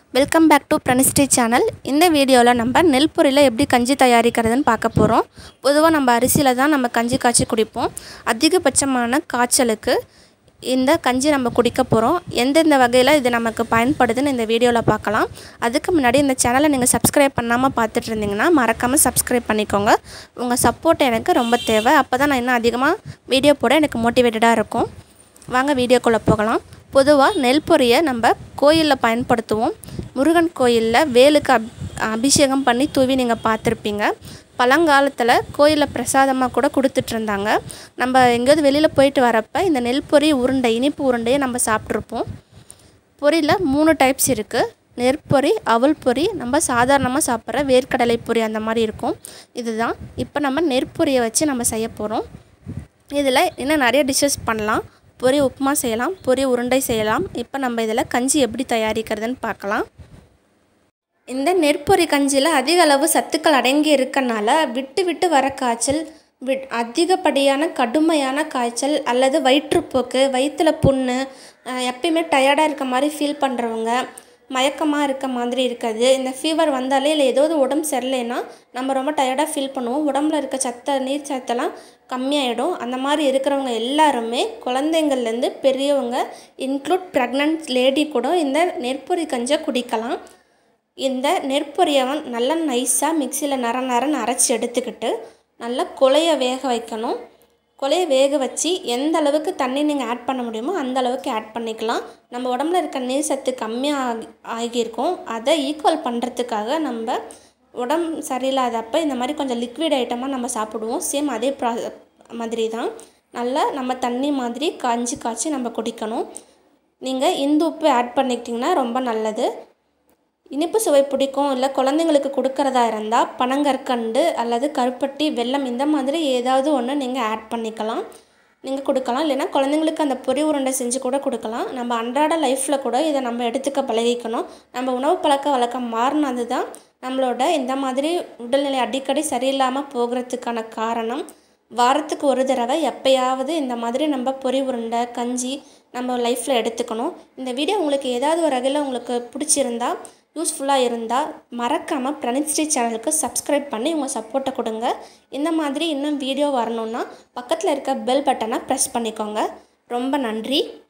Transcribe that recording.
welcome back to பிரனிஸ்டி channel இந்த வீடியோவில் நம்ம நெல் பொரியில் எப்படி கஞ்சி தயாரிக்கிறதுன்னு பார்க்க போகிறோம் பொதுவாக நம்ம அரிசியில் தான் நம்ம கஞ்சி காய்ச்சி குடிப்போம் அதிகபட்சமான காய்ச்சலுக்கு இந்த கஞ்சி நம்ம குடிக்க போகிறோம் எந்தெந்த வகையில் இது நமக்கு பயன்படுதுன்னு இந்த வீடியோவில் பார்க்கலாம் அதுக்கு முன்னாடி இந்த சேனலை நீங்கள் சப்ஸ்கிரைப் பண்ணாமல் பார்த்துட்டு இருந்தீங்கன்னா மறக்காமல் சப்ஸ்கிரைப் பண்ணிக்கோங்க உங்கள் சப்போர்ட் எனக்கு ரொம்ப தேவை அப்போ தான் நான் இன்னும் அதிகமாக வீடியோ போட எனக்கு மோட்டிவேட்டடாக இருக்கும் வாங்க வீடியோக்குள்ளே போகலாம் பொதுவாக நெல் பொரியை நம்ம கோயிலில் பயன்படுத்துவோம் முருகன் கோயிலில் வேலுக்கு அப் அபிஷேகம் பண்ணி தூவி நீங்கள் பார்த்துருப்பீங்க பழங்காலத்தில் கோயிலில் பிரசாதமாக கூட கொடுத்துட்ருந்தாங்க நம்ம எங்கேயாவது வெளியில் போயிட்டு வரப்போ இந்த நெல் பொரி உருண்டை இனிப்பு உருண்டையை நம்ம சாப்பிட்ருப்போம் பொரியில் மூணு டைப்ஸ் இருக்குது நெற்பொரி அவல் பொரி நம்ம சாதாரணமாக சாப்பிட்ற வேர்க்கடலை பொரி அந்த மாதிரி இருக்கும் இதுதான் இப்போ நம்ம நெற்பொரியை வச்சு நம்ம செய்ய போகிறோம் இதில் இன்னும் நிறைய டிஷ்ஷஸ் பண்ணலாம் பொரி உப்புமா செய்யலாம் பொரி உருண்டை செய்யலாம் இப்போ நம்ம இதில் கஞ்சி எப்படி தயாரிக்கிறதுன்னு பார்க்கலாம் இந்த நெற்பொரி கஞ்சியில் அதிக அளவு சத்துக்கள் அடங்கி இருக்கனால விட்டு விட்டு வர காய்ச்சல் விட் அதிகப்படியான கடுமையான காய்ச்சல் அல்லது வயிற்றுப்போக்கு வயிற்றில் புண்ணு அஹ், எப்பயுமே டயர்டாக இருக்க மாதிரி ஃபீல் பண்ணுறவங்க மயக்கமாக இருக்க மாதிரி இருக்குது இந்த ஃபீவர் வந்தாலே இல்லை ஏதாவது உடம்பு சரியில்லைன்னா நம்ம ரொம்ப டயர்டாக ஃபீல் பண்ணுவோம் உடம்புல இருக்க சத்த நீர் சத்தெல்லாம் கம்மியாயிடும் அந்த மாதிரி இருக்கிறவங்க எல்லாருமே குழந்தைங்கள்லேருந்து பெரியவங்க இன்க்ளூட் ப்ரெக்னென்ட் லேடி கூட இந்த நெற்பொரி கஞ்சை குடிக்கலாம் இந்த நெற்பொரியை வந்து நல்லா நைஸாக மிக்சியில் நர நரன்னு அரைச்சி எடுத்துக்கிட்டு நல்லா கொலைய வேக வைக்கணும் கொலைய வேக வச்சு எந்த அளவுக்கு தண்ணி நீங்கள் ஆட் பண்ண முடியுமோ அந்த அளவுக்கு ஆட் பண்ணிக்கலாம் நம்ம உடம்புல இருக்க நீர் சத்து கம்மியாக ஆகி ஆகியிருக்கும் அதை ஈக்குவல் பண்ணுறதுக்காக நம்ம உடம்பு சரியில்லாதப்ப இந்த மாதிரி கொஞ்சம் லிக்விட் ஐட்டமாக நம்ம சாப்பிடுவோம் சேம் அதே ப்ரா மாதிரி தான் நல்லா நம்ம தண்ணி மாதிரி காய்ச்சி காய்ச்சி நம்ம குடிக்கணும் நீங்கள் இந்து உப்பு ஆட் பண்ணிக்கிட்டிங்கன்னா ரொம்ப நல்லது இனிப்பு சுவை பிடிக்கும் இல்லை குழந்தைங்களுக்கு கொடுக்கறதா இருந்தால் பனங்கற்கண்டு அல்லது கருப்பட்டி வெல்லம் இந்த மாதிரி ஏதாவது ஒன்று நீங்கள் ஆட் பண்ணிக்கலாம் நீங்கள் கொடுக்கலாம் இல்லைன்னா குழந்தைங்களுக்கு அந்த பொரி உருண்டை செஞ்சு கூட கொடுக்கலாம் நம்ம அன்றாட லைஃப்பில் கூட இதை நம்ம எடுத்துக்க பழகிக்கணும் நம்ம உணவு பழக்க வழக்கம் மாறினது தான் நம்மளோட இந்த மாதிரி உடல்நிலை அடிக்கடி சரியில்லாமல் போகிறதுக்கான காரணம் வாரத்துக்கு ஒரு தடவை எப்பயாவது இந்த மாதிரி நம்ம பொரி உருண்டை கஞ்சி நம்ம லைஃப்பில் எடுத்துக்கணும் இந்த வீடியோ உங்களுக்கு ஏதாவது ஒரு வகையில் உங்களுக்கு பிடிச்சிருந்தா யூஸ்ஃபுல்லாக இருந்தால் மறக்காமல் பிரனிஸ்ரீ சேனலுக்கு சப்ஸ்கிரைப் பண்ணி உங்கள் சப்போர்ட்டை கொடுங்க இந்த மாதிரி இன்னும் வீடியோ வரணுன்னா பக்கத்தில் இருக்க பெல் பட்டனை ப்ரெஸ் பண்ணிக்கோங்க ரொம்ப நன்றி